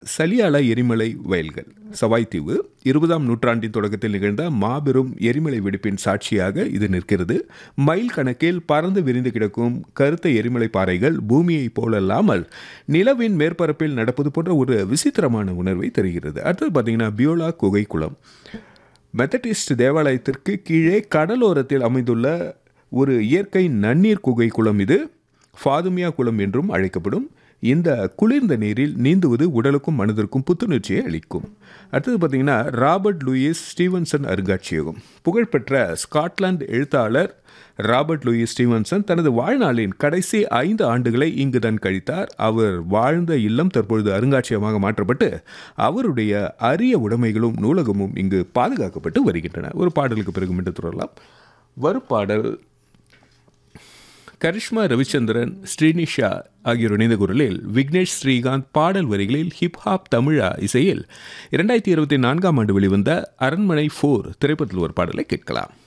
சலியால எரிமலை வயல்கள் சவாய்த்தீவு இருபதாம் நூற்றாண்டின் தொடக்கத்தில் நிகழ்ந்த மாபெரும் எரிமலை வெடிப்பின் சாட்சியாக இது நிற்கிறது மைல் கணக்கில் பறந்து விரிந்து கிடக்கும் கருத்த எரிமலை பாறைகள் பூமியைப் போலல்லாமல் நிலவின் மேற்பரப்பில் நடப்பது போன்ற ஒரு விசித்திரமான உணர்வை தருகிறது அடுத்தது பார்த்தீங்கன்னா பியோலா குகை குளம் மெத்தடிஸ்ட் தேவாலயத்திற்கு கீழே கடலோரத்தில் அமைந்துள்ள ஒரு இயற்கை நன்னீர் குகை குளம் இது ஃபாதுமியா குளம் என்றும் அழைக்கப்படும் இந்த குளிர்ந்த நீரில் நீந்துவது உடலுக்கும் மனதிற்கும் புத்துணர்ச்சியை அளிக்கும் அடுத்தது பார்த்தீங்கன்னா ராபர்ட் லூயிஸ் ஸ்டீவன்சன் அருங்காட்சியகம் புகழ்பெற்ற ஸ்காட்லாந்து எழுத்தாளர் ராபர்ட் லூயிஸ் ஸ்டீவன்சன் தனது வாழ்நாளின் கடைசி ஐந்து ஆண்டுகளை இங்கு தான் கழித்தார் அவர் வாழ்ந்த இல்லம் தற்பொழுது அருங்காட்சியகமாக மாற்றப்பட்டு அவருடைய அரிய உடைமைகளும் நூலகமும் இங்கு பாதுகாக்கப்பட்டு வருகின்றன ஒரு பாடலுக்கு பிறகு மீண்டும் தொடரலாம் வரும் கரிஷ்மா ரவிச்சந்திரன் ஸ்ரீனிஷா ஆகியோர் இணைந்த குரலில் விக்னேஷ் ஸ்ரீகாந்த் பாடல் வரிகளில் ஹிப்ஹாப் தமிழா இசையில் இரண்டாயிரத்தி இருபத்தி நான்காம் ஆண்டு வெளிவந்த அரண்மனை ஃபோர் திரைப்படத்தில் ஒரு பாடலை கேட்கலாம்